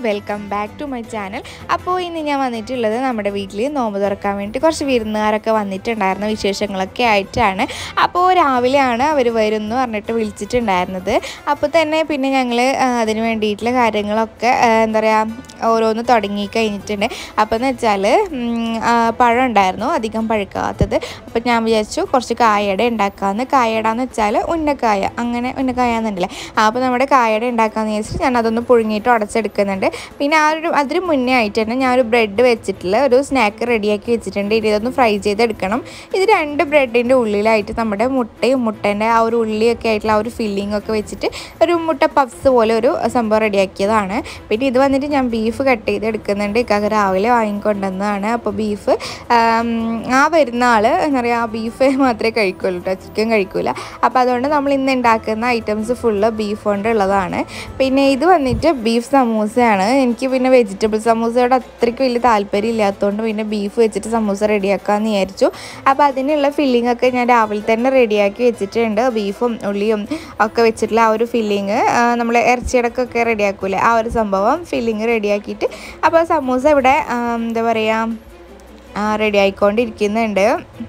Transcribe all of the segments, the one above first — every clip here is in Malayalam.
welcome back to my channel അപ്പോൾ ഇന്ന് ഞാൻ വന്നിട്ടുള്ളത് നമ്മുടെ വീട്ടിൽ നോമ്പ് തുറക്കാൻ വേണ്ടി കുറച്ച് വിരുന്നുകാരൊക്കെ വന്നിട്ടുണ്ടായിരുന്ന വിശേഷങ്ങളൊക്കെ ആയിട്ടാണ് അപ്പോൾ രാവിലെയാണ് അവർ വരുമെന്ന് പറഞ്ഞിട്ട് വിളിച്ചിട്ടുണ്ടായിരുന്നത് അപ്പോൾ തന്നെ പിന്നെ ഞങ്ങൾ അതിന് വേണ്ടിയിട്ടുള്ള കാര്യങ്ങളൊക്കെ ആ, എന്താ പറയുക ഓരോന്ന് തുടങ്ങി കഴിഞ്ഞിട്ടുണ്ട് അപ്പോൾ എന്ന് വെച്ചാൽ പഴം ഉണ്ടായിരുന്നു അധികം പഴുക്കാത്തത് അപ്പോൾ ഞാൻ വിചാരിച്ചു കുറച്ച് കായയുടെ ഉണ്ടാക്കാമെന്ന് കായട എന്ന് വെച്ചാൽ ഉന്നക്കായ അങ്ങനെ ഉന്നക്കായ എന്നുണ്ടല്ലേ അപ്പോൾ നമ്മുടെ കായയുടെ ഉണ്ടാക്കാമെന്ന് വിചാരിച്ചിട്ട് ഞാൻ അതൊന്ന് പുഴുങ്ങിയിട്ട് ഉടച്ചെടുക്കുന്നുണ്ട് പിന്നെ ആ ഒരു അതിന് മുന്നേ ആയിട്ട് തന്നെ ഞാൻ ഒരു ബ്രെഡ് വെച്ചിട്ടുള്ള ഒരു സ്നാക്ക് റെഡിയാക്കി വെച്ചിട്ടുണ്ട് ഇനി ഇതൊന്ന് ഫ്രൈ ചെയ്തെടുക്കണം ഇത് രണ്ട് ബ്രെഡിൻ്റെ ഉള്ളിലായിട്ട് നമ്മുടെ മുട്ടയും മുട്ടേൻ്റെ ആ ഒരു ഉള്ളിയൊക്കെ ആയിട്ടുള്ള ആ ഒരു ഫില്ലിംഗ് ഒക്കെ വെച്ചിട്ട് ഒരു മുട്ട പഫ്സ് പോലെ ഒരു സംഭവം റെഡിയാക്കിയതാണ് പിന്നെ ഇത് വന്നിട്ട് ഞാൻ ബീഫ് കട്ട് ചെയ്ത് എടുക്കുന്നുണ്ട് ഇക്കാക്ക് രാവിലെ വാങ്ങിക്കൊണ്ടുവന്നതാണ് അപ്പോൾ ബീഫ് ആ വരുന്ന ആൾ എന്താ പറയുക ബീഫ് മാത്രമേ കഴിക്കുള്ളൂ കേട്ടോ ചിക്കൻ കഴിക്കൂല അപ്പോൾ അതുകൊണ്ട് നമ്മൾ ഇന്ന് ഉണ്ടാക്കുന്ന ഐറ്റംസ് ഫുള്ള് ബീഫ് കൊണ്ട് ഉള്ളതാണ് പിന്നെ ഇത് വന്നിട്ട് ബീഫ് സമൂസയാണ് എനിക്ക് പിന്നെ വെജിറ്റബിൾ സമൂസയോട് അത്രയ്ക്ക് വലിയ താല്പര്യം ഇല്ലാത്തതുകൊണ്ട് പിന്നെ ബീഫ് വെച്ചിട്ട് സമൂസ റെഡിയാക്കാമെന്ന് വിചാരിച്ചു അപ്പോൾ അതിനുള്ള ഫില്ലിംഗ് ഒക്കെ ഞാൻ രാവിലെ തന്നെ റെഡിയാക്കി വെച്ചിട്ടുണ്ട് ബീഫും ഉള്ളിയും ഒക്കെ വെച്ചിട്ടുള്ള ആ ഒരു ഫില്ലിങ് നമ്മൾ ഇറച്ചിയടക്കൊക്കെ റെഡിയാക്കൂലേ ആ ഒരു സംഭവം ഫില്ലിങ് റെഡിയാക്കിയിട്ട് അപ്പോൾ സമൂസ ഇവിടെ ആ, എന്താ പറയുക റെഡി ആയിക്കൊണ്ടിരിക്കുന്നുണ്ട്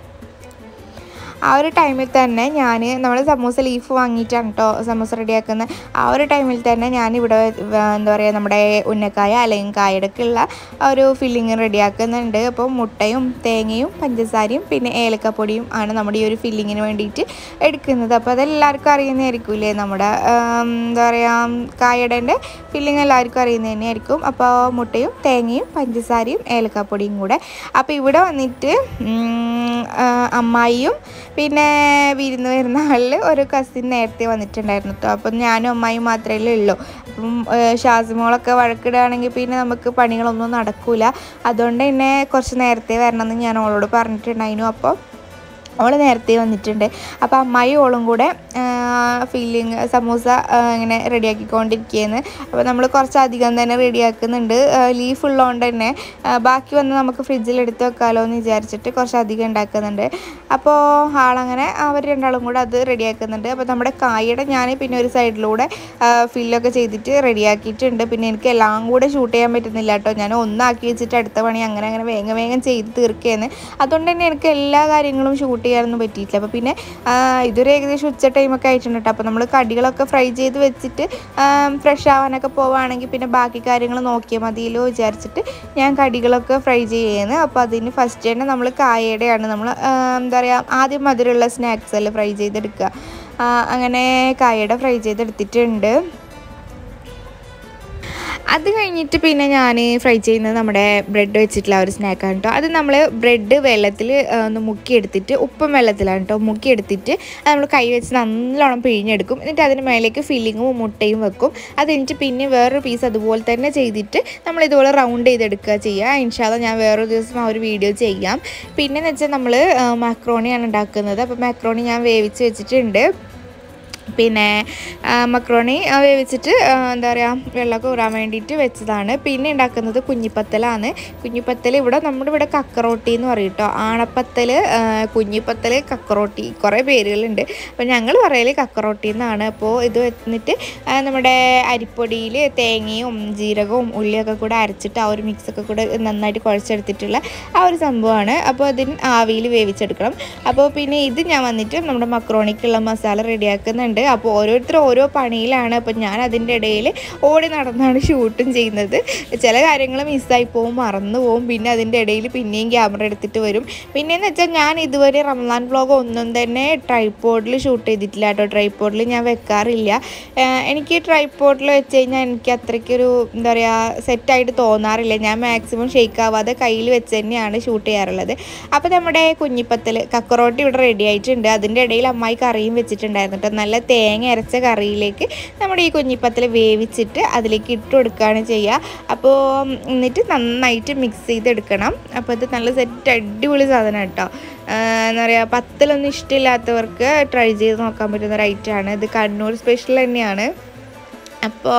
ആ ഒരു ടൈമിൽ തന്നെ ഞാൻ നമ്മൾ സമൂസ ലീഫ് വാങ്ങിയിട്ടാണ് കേട്ടോ സമൂസ റെഡിയാക്കുന്നത് ആ ഒരു ടൈമിൽ തന്നെ ഞാനിവിടെ വ- എന്താ പറയുക നമ്മുടെ ഉന്നക്കായ അല്ലെങ്കിൽ കായടക്കുള്ള ഒരു ഫില്ലിങ് റെഡിയാക്കുന്നുണ്ട് അപ്പോൾ മുട്ടയും തേങ്ങയും പഞ്ചസാരയും പിന്നെ ഏലക്കപ്പൊടിയും ആണ് നമ്മുടെ ഈ ഒരു ഫില്ലിങ്ങിന് വേണ്ടിയിട്ട് എടുക്കുന്നത് അപ്പോൾ അതെല്ലാവർക്കും അറിയുന്നതായിരിക്കില്ലേ നമ്മുടെ ആം, എന്താ പറയുക കായടേൻ്റെ ഫില്ലിങ് എല്ലാവർക്കും അറിയുന്നത് തന്നെയായിരിക്കും അപ്പോൾ മുട്ടയും തേങ്ങയും പഞ്ചസാരയും ഏലക്കപ്പൊടിയും കൂടെ അപ്പോൾ ഇവിടെ വന്നിട്ട് ഉം, ആ, അമ്മായിയും പിന്നെ വിരുന്ന് വരുന്ന ആളിൽ ഒരു കസിൻ നേരത്തെ വന്നിട്ടുണ്ടായിരുന്നു കേട്ടോ അപ്പം ഞാനും അമ്മായിയും മാത്രമേ ഉള്ളൂ അപ്പം ഷാസിമോളൊക്കെ വഴക്കിടുകയാണെങ്കിൽ പിന്നെ നമുക്ക് പണികളൊന്നും നടക്കൂല അതുകൊണ്ട് തന്നെ കുറച്ച് നേരത്തെ വരണമെന്ന് ഞാൻ അവളോട് പറഞ്ഞിട്ടുണ്ടായിരുന്നു അപ്പോൾ അവൾ നേരത്തെ വന്നിട്ടുണ്ട് അപ്പോൾ അമ്മായി ഓളും കൂടെ ഫീലിങ് സമൂസ ആ, ഇങ്ങനെ റെഡിയാക്കിക്കൊണ്ടിരിക്കുകയെന്ന് അപ്പോൾ നമ്മൾ കുറച്ചധികം തന്നെ റെഡിയാക്കുന്നുണ്ട് ലീഫ് ഉള്ളതുകൊണ്ട് തന്നെ ആ, ബാക്കി വന്ന് നമുക്ക് ഫ്രിഡ്ജിൽ എടുത്ത് വെക്കാമല്ലോ എന്ന് വിചാരിച്ചിട്ട് കുറച്ചധികം ഉണ്ടാക്കുന്നുണ്ട് അപ്പോൾ ആളങ്ങനെ അവർ രണ്ടാളും കൂടെ അത് റെഡിയാക്കുന്നുണ്ട് അപ്പോൾ നമ്മുടെ കായയുടെ ഞാൻ പിന്നെ ഒരു സൈഡിലൂടെ ഫില്ലൊക്കെ ചെയ്തിട്ട് റെഡിയാക്കിയിട്ടുണ്ട് പിന്നെ എനിക്ക് എല്ലാം കൂടെ ഷൂട്ട് ചെയ്യാൻ പറ്റുന്നില്ല കേട്ടോ ഞാൻ ഒന്നാക്കി വെച്ചിട്ട് അടുത്ത പണി അങ്ങനെ അങ്ങനെ വേഗം വേഗം ചെയ്ത് തീർക്കുകയെന്ന് അതുകൊണ്ട് തന്നെ എനിക്ക് എല്ലാ കാര്യങ്ങളും ഷൂട്ട് ചെയ്യാനൊന്നും പറ്റിയിട്ടില്ല അപ്പോൾ പിന്നെ ആ, ഇതൊരു ഏകദേശം ഉച്ച ടൈമൊക്കെ ആയിട്ടുണ്ട് കേട്ടോ അപ്പോൾ നമ്മൾ കടികളൊക്കെ ഫ്രൈ ചെയ്ത് വെച്ചിട്ട് ഫ്രഷ് ആവാനൊക്കെ പോവുകയാണെങ്കിൽ പിന്നെ ബാക്കി കാര്യങ്ങൾ നോക്കിയാൽ മതിയല്ലോ വിചാരിച്ചിട്ട് ഞാൻ കടികളൊക്കെ ഫ്രൈ ചെയ്യുന്നത് അപ്പോൾ അതിന് ഫസ്റ്റ് തന്നെ നമ്മൾ കായയുടെയാണ് നമ്മൾ എന്താ പറയുക ആദ്യം മധുരമുള്ള സ്നാക്സ് എല്ലാം ഫ്രൈ ചെയ്തെടുക്കുക ആ, അങ്ങനെ കായയുടെ ഫ്രൈ ചെയ്തെടുത്തിട്ടുണ്ട് അത് കഴിഞ്ഞിട്ട് പിന്നെ ഞാൻ ഫ്രൈ ചെയ്യുന്നത് നമ്മുടെ ബ്രെഡ് വെച്ചിട്ടുള്ള ആ ഒരു സ്നാക്കാണ് കേട്ടോ അത് നമ്മൾ ബ്രെഡ് വെള്ളത്തിൽ ഒന്ന് മുക്കിയെടുത്തിട്ട് ഉപ്പും വെള്ളത്തിലാണ് കേട്ടോ മുക്കിയെടുത്തിട്ട് അത് നമ്മൾ കൈ വെച്ച് നല്ലോണം പിഴിഞ്ഞെടുക്കും എന്നിട്ട് അതിന് മേലേക്ക് ഫില്ലിങ്ങും മുട്ടയും വെക്കും അത് കഴിഞ്ഞിട്ട് പിന്നെ വേറൊരു പീസ് അതുപോലെ തന്നെ ചെയ്തിട്ട് നമ്മൾ ഇതുപോലെ റൗണ്ട് ചെയ്തെടുക്കുക ചെയ്യുക ഇൻഷാല്ല ഞാൻ വേറൊരു ദിവസം ആ ഒരു വീഡിയോ ചെയ്യാം പിന്നെന്ന് വെച്ചാൽ നമ്മൾ മാക്രോണിയാണ് ഉണ്ടാക്കുന്നത് അപ്പോൾ മാക്രോണി ഞാൻ വേവിച്ച് വെച്ചിട്ടുണ്ട് പിന്നെ ആ, മക്രോണി ആ, വേവിച്ചിട്ട് ആ, എന്താ പറയുക വെള്ളമൊക്കെ ഊറാൻ വേണ്ടിയിട്ട് വെച്ചതാണ് പിന്നെ ഉണ്ടാക്കുന്നത് കുഞ്ഞിപ്പത്തലാണ് കുഞ്ഞിപ്പത്തൽ ഇവിടെ നമ്മുടെ ഇവിടെ കക്കറോട്ടി എന്ന് പറയും കേട്ടോ ആണപ്പത്തൽ ആ, കുഞ്ഞിപ്പത്തൽ കക്കറോട്ടി കുറേ പേരുകളുണ്ട് അപ്പോൾ ഞങ്ങൾ പറയൽ കക്കറോട്ടി എന്നാണ് അപ്പോൾ ഇത് വന്നിട്ട് ആ, നമ്മുടെ അരിപ്പൊടിയിൽ തേങ്ങയും ജീരകവും ഉള്ളിയൊക്കെ കൂടെ അരച്ചിട്ട് ആ ഒരു മിക്സൊക്കെ കൂടെ നന്നായിട്ട് കുഴച്ചെടുത്തിട്ടുള്ള ആ ഒരു സംഭവമാണ് അപ്പോൾ അതിന് ആവിയിൽ വേവിച്ചെടുക്കണം അപ്പോൾ പിന്നെ ഇത് ഞാൻ വന്നിട്ട് നമ്മുടെ മക്രോണിക്കുള്ള മസാല റെഡിയാക്കുന്നുണ്ട് അപ്പോൾ ഓരോരുത്തർ ഓരോ പണിയിലാണ് അപ്പോൾ ഞാൻ അതിൻ്റെ ഇടയിൽ ഓടി നടന്നാണ് ഷൂട്ടും ചെയ്യുന്നത് ചില കാര്യങ്ങൾ മിസ്സായി പോവും മറന്നു പോവും പിന്നെ അതിൻ്റെ ഇടയിൽ പിന്നെയും ക്യാമറ എടുത്തിട്ട് വരും പിന്നെയെന്ന് വെച്ചാൽ ഞാൻ ഇതുവരെ റംസാൻ വ്ളോഗ് ഒന്നും തന്നെ ട്രൈപ്പോഡിൽ ഷൂട്ട് ചെയ്തിട്ടില്ല കേട്ടോ ട്രൈപ്പോഡിൽ ഞാൻ വെക്കാറില്ല ആഹ് എനിക്ക് ട്രൈപ്പോഡിൽ വെച്ച് കഴിഞ്ഞാൽ എനിക്ക് അത്രയ്ക്കൊരു എന്താ പറയുക സെറ്റായിട്ട് തോന്നാറില്ല ഞാൻ മാക്സിമം ഷെയ്ക്ക് ആവാതെ കയ്യിൽ വെച്ച് തന്നെയാണ് ഷൂട്ട് ചെയ്യാറുള്ളത് അപ്പോൾ നമ്മുടെ കുഞ്ഞിപ്പത്തൽ കക്കറോട്ടി ഇവിടെ റെഡി ആയിട്ടുണ്ട് അതിൻ്റെ ഇടയിൽ അമ്മായി കറിയും വെച്ചിട്ടുണ്ടായിരുന്നു കേട്ടോ നല്ല തേങ്ങ അരച്ച കറിയിലേക്ക് നമ്മുടെ ഈ കുഞ്ഞിപ്പത്തൽ വേവിച്ചിട്ട് അതിലേക്ക് ഇട്ട് കൊടുക്കുകയാണ് ചെയ്യുക അപ്പോൾ എന്നിട്ട് നന്നായിട്ട് മിക്സ് ചെയ്തെടുക്കണം അപ്പോൾ ഇത് നല്ല സെറ്റ് അടിപൊളി സാധനം കേട്ടോ ആഹ് എന്താ പറയുക പത്തലൊന്നും ഇഷ്ടമില്ലാത്തവർക്ക് ട്രൈ ചെയ്ത് നോക്കാൻ പറ്റുന്ന ഒരു ഐറ്റമാണ് ഇത് കണ്ണൂർ സ്പെഷ്യൽ തന്നെയാണ് അപ്പോൾ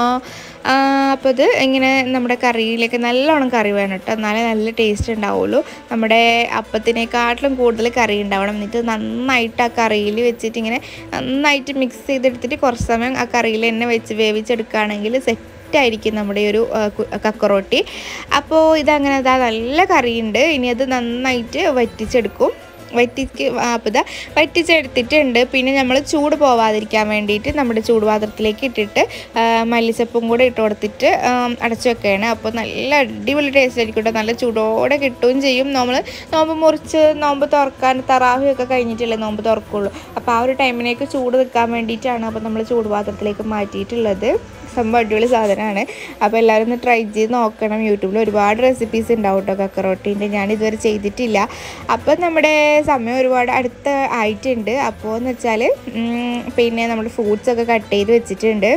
അപ്പോൾ ഇത് ഇങ്ങനെ നമ്മുടെ കറിയിലേക്ക് നല്ലോണം കറി വേണം കേട്ടോ എന്നാലേ നല്ല ടേസ്റ്റ് ഉണ്ടാവുള്ളൂ നമ്മുടെ അപ്പത്തിനെക്കാട്ടിലും കൂടുതൽ കറി ഉണ്ടാവണം എന്നിട്ട് നന്നായിട്ട് ആ കറിയിൽ വെച്ചിട്ട് ഇങ്ങനെ നന്നായിട്ട് മിക്സ് ചെയ്തെടുത്തിട്ട് കുറച്ച് സമയം ആ കറിയിൽ തന്നെ വെച്ച് വേവിച്ചെടുക്കുകയാണെങ്കിൽ സെറ്റ് സെറ്റായിരിക്കും നമ്മുടെ ഈ ഒരു ആ, കു- കക്കറോട്ടി അപ്പോൾ ഇതങ്ങനെ ഇതാ നല്ല കറിയുണ്ട് ഇനി അത് നന്നായിട്ട് വറ്റിച്ചെടുക്കും വറ്റിക്ക് അപ്പോൾ ഇതാ വറ്റിച്ചെടുത്തിട്ടുണ്ട് പിന്നെ നമ്മൾ ചൂട് പോവാതിരിക്കാൻ വേണ്ടിയിട്ട് നമ്മുടെ ചൂടുപാത്രത്തിലേക്ക് ഇട്ടിട്ട് ആ, മല്ലിച്ചപ്പും കൂടെ ഇട്ട് കൊടുത്തിട്ട് ആം, അടച്ചു വെക്കുകയാണ് അപ്പോൾ നല്ല അടിപൊളി ടേസ്റ്റ് ആയിരിക്കും കേട്ടോ നല്ല ചൂടോടെ കിട്ടുകയും ചെയ്യും നമ്മൾ നോമ്പ് മുറിച്ച് നോമ്പ് തുറക്കാൻ തറാവിയൊക്കെ കഴിഞ്ഞിട്ടല്ലേ നോമ്പ് തുറക്കുള്ളൂ അപ്പോൾ ആ ഒരു ടൈമിലേക്ക് ചൂട് നിൽക്കാൻ വേണ്ടിയിട്ടാണ് അപ്പോൾ നമ്മൾ ചൂടുപാത്രത്തിലേക്ക് മാറ്റിയിട്ടുള്ളത് സംഭവം അടിപൊളി സാധനമാണ് അപ്പോൾ എല്ലാവരും ഒന്ന് ട്രൈ ചെയ്ത് നോക്കണം യൂട്യൂബിൽ ഒരുപാട് റെസിപ്പീസ് ഉണ്ടാവും കേട്ടോ കക്കറോട്ടീൻ്റെ ഞാൻ ഇതുവരെ ചെയ്തിട്ടില്ല അപ്പോൾ നമ്മുടെ സമയം ഒരുപാട് അടുത്ത ആയിട്ടുണ്ട് അപ്പോൾ എന്ന് വെച്ചാൽ പിന്നെ നമ്മുടെ ഫ്രൂട്ട്സ് ഒക്കെ കട്ട് ചെയ്ത് വെച്ചിട്ടുണ്ട്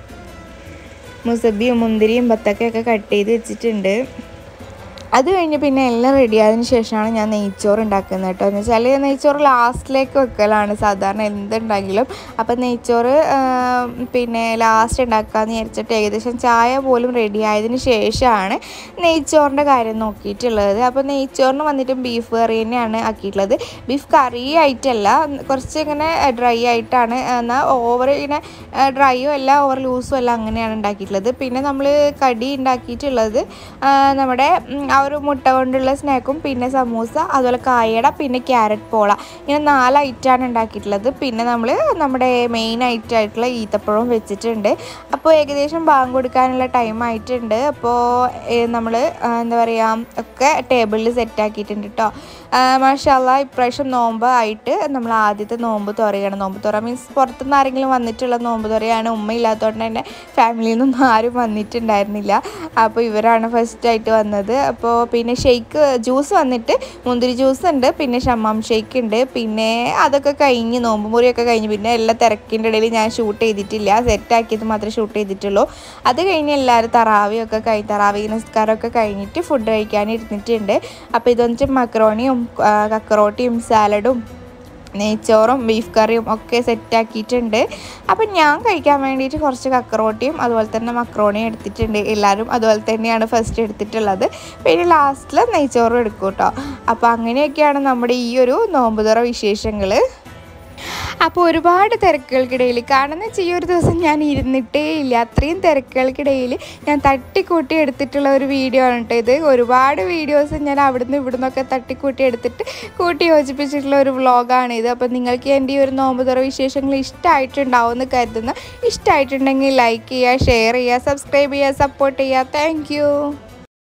മുസബിയും മുന്തിരിയും ബത്തക്കയൊക്കെ കട്ട് ചെയ്ത് വെച്ചിട്ടുണ്ട് അത് കഴിഞ്ഞ് പിന്നെ എല്ലാം റെഡി ആയതിനു ശേഷമാണ് ഞാൻ നെയ്ച്ചോറ് ഉണ്ടാക്കുന്നത് കേട്ടോ എന്ന് വെച്ചാൽ നെയ്ച്ചോറ് ലാസ്റ്റിലേക്ക് വെക്കലാണ് സാധാരണ എന്തുണ്ടെങ്കിലും അപ്പം നെയ്ച്ചോറ് ആ, പിന്നെ ലാസ്റ്റ് ഉണ്ടാക്കാമെന്ന് വിചാരിച്ചിട്ട് ഏകദേശം ചായ പോലും റെഡി ആയതിനു ശേഷമാണ് നെയ്ച്ചോറിൻ്റെ കാര്യം നോക്കിയിട്ടുള്ളത് അപ്പോൾ നെയ്ച്ചോറിന് വന്നിട്ട് ബീഫ് കറി തന്നെയാണ് ആക്കിയിട്ടുള്ളത് ബീഫ് കറി ആയിട്ടല്ല കുറച്ച് ഇങ്ങനെ ഡ്രൈ ആയിട്ടാണ് എന്നാൽ ഓവർ ഇങ്ങനെ ഡ്രൈയും അല്ല ഓവർ ലൂസും അല്ല അങ്ങനെയാണ് ഉണ്ടാക്കിയിട്ടുള്ളത് പിന്നെ നമ്മൾ കടി ഉണ്ടാക്കിയിട്ടുള്ളത് ആ, നമ്മുടെ ഉം, ആ ഒരു മുട്ട കൊണ്ടുള്ള സ്നാക്കും പിന്നെ സമൂസ അതുപോലെ കായട പിന്നെ ക്യാരറ്റ് പോള ഇങ്ങനെ നാല് ഐറ്റമാണ് ഉണ്ടാക്കിയിട്ടുള്ളത് പിന്നെ നമ്മൾ നമ്മുടെ മെയിൻ ഐറ്റം ആയിട്ടുള്ള ഈത്തപ്പഴവും വെച്ചിട്ടുണ്ട് അപ്പോൾ ഏകദേശം ബാങ്ക് കൊടുക്കാനുള്ള ടൈം ആയിട്ടുണ്ട് അപ്പോൾ നമ്മൾ എന്താ പറയുക ഒക്കെ ടേബിളിൽ സെറ്റ് ആക്കിയിട്ടുണ്ട് കേട്ടോ മാഷാല്ല ഇപ്രാവശ്യം നോമ്പ് ആയിട്ട് നമ്മൾ ആദ്യത്തെ നോമ്പ് തുറയാണ് നോമ്പ് തുറ മീൻസ് പുറത്തുനിന്ന് ആരെങ്കിലും വന്നിട്ടുള്ള നോമ്പ് തുറയാണ് ഉമ്മ ഇല്ലാത്തതുകൊണ്ട് തന്നെ ഫാമിലിയിൽ നിന്നൊന്നും ആരും വന്നിട്ടുണ്ടായിരുന്നില്ല അപ്പോൾ ഇവരാണ് ഫസ്റ്റ് ആയിട്ട് വന്നത് അപ്പോൾ പിന്നെ ഷെയ്ക്ക് ജ്യൂസ് വന്നിട്ട് മുന്തിരി ജ്യൂസ് ഉണ്ട് പിന്നെ ഷമ്മാം ഷെയ്ക്ക് ഉണ്ട് പിന്നെ അതൊക്കെ കഴിഞ്ഞ് നോമ്പ് മുറിയൊക്കെ കഴിഞ്ഞ് പിന്നെ എല്ലാ തിരക്കിൻ്റെ ഇടയിൽ ഞാൻ ഷൂട്ട് ചെയ്തിട്ടില്ല സെറ്റ് ആക്കിയത് മാത്രമേ ഷൂട്ട് ചെയ്തിട്ടുള്ളൂ അത് കഴിഞ്ഞ് എല്ലാവരും തറാവിയൊക്കെ കഴിഞ്ഞ് തറാവി നിസ്കാരമൊക്കെ കഴിഞ്ഞിട്ട് ഫുഡ് കഴിക്കാൻ ഇരുന്നിട്ടുണ്ട് അപ്പോൾ ഇത് വന്നിട്ട് മക്രോണിയും ആ, കക്കറോട്ടിയും സാലഡും നെയ്ച്ചോറും ബീഫ് കറിയും ഒക്കെ സെറ്റാക്കിയിട്ടുണ്ട് അപ്പം ഞാൻ കഴിക്കാൻ വേണ്ടിയിട്ട് കുറച്ച് കക്കറോട്ടിയും അതുപോലെ തന്നെ മക്രോണിയും എടുത്തിട്ടുണ്ട് എല്ലാവരും അതുപോലെ തന്നെയാണ് ഫസ്റ്റ് എടുത്തിട്ടുള്ളത് പിന്നെ ലാസ്റ്റിൽ നെയ്ച്ചോറും എടുക്കും കേട്ടോ അപ്പോൾ അങ്ങനെയൊക്കെയാണ് നമ്മുടെ ഈ ഒരു നോമ്പുതുറ വിശേഷങ്ങൾ അപ്പോൾ ഒരുപാട് തിരക്കുകൾക്കിടയിൽ കാരണം എന്ന് വെച്ചാൽ ഈ ഒരു ദിവസം ഞാൻ ഇരുന്നിട്ടേ ഇല്ല അത്രയും തിരക്കുകൾക്കിടയിൽ ഞാൻ തട്ടിക്കൂട്ടി എടുത്തിട്ടുള്ള ഒരു വീഡിയോ ആണ് കേട്ടോ ഇത് ഒരുപാട് വീഡിയോസ് ഞാൻ അവിടുന്ന് ഇവിടുന്നൊക്കെ തട്ടിക്കൂട്ടി എടുത്തിട്ട് കൂട്ടി യോജിപ്പിച്ചിട്ടുള്ള ഒരു വ്ളോഗാണ് ഇത് അപ്പോൾ നിങ്ങൾക്ക് എൻ്റെ ഈ ഒരു നോമ്പ് തുറ വിശേഷങ്ങൾ ഇഷ്ടമായിട്ടുണ്ടാവും എന്ന് കരുതുന്നു ഇഷ്ടമായിട്ടുണ്ടെങ്കിൽ ലൈക്ക് ചെയ്യുക ഷെയർ ചെയ്യുക സബ്സ്ക്രൈബ് ചെയ്യുക സപ്പോർട്ട് ചെയ്യുക താങ്ക്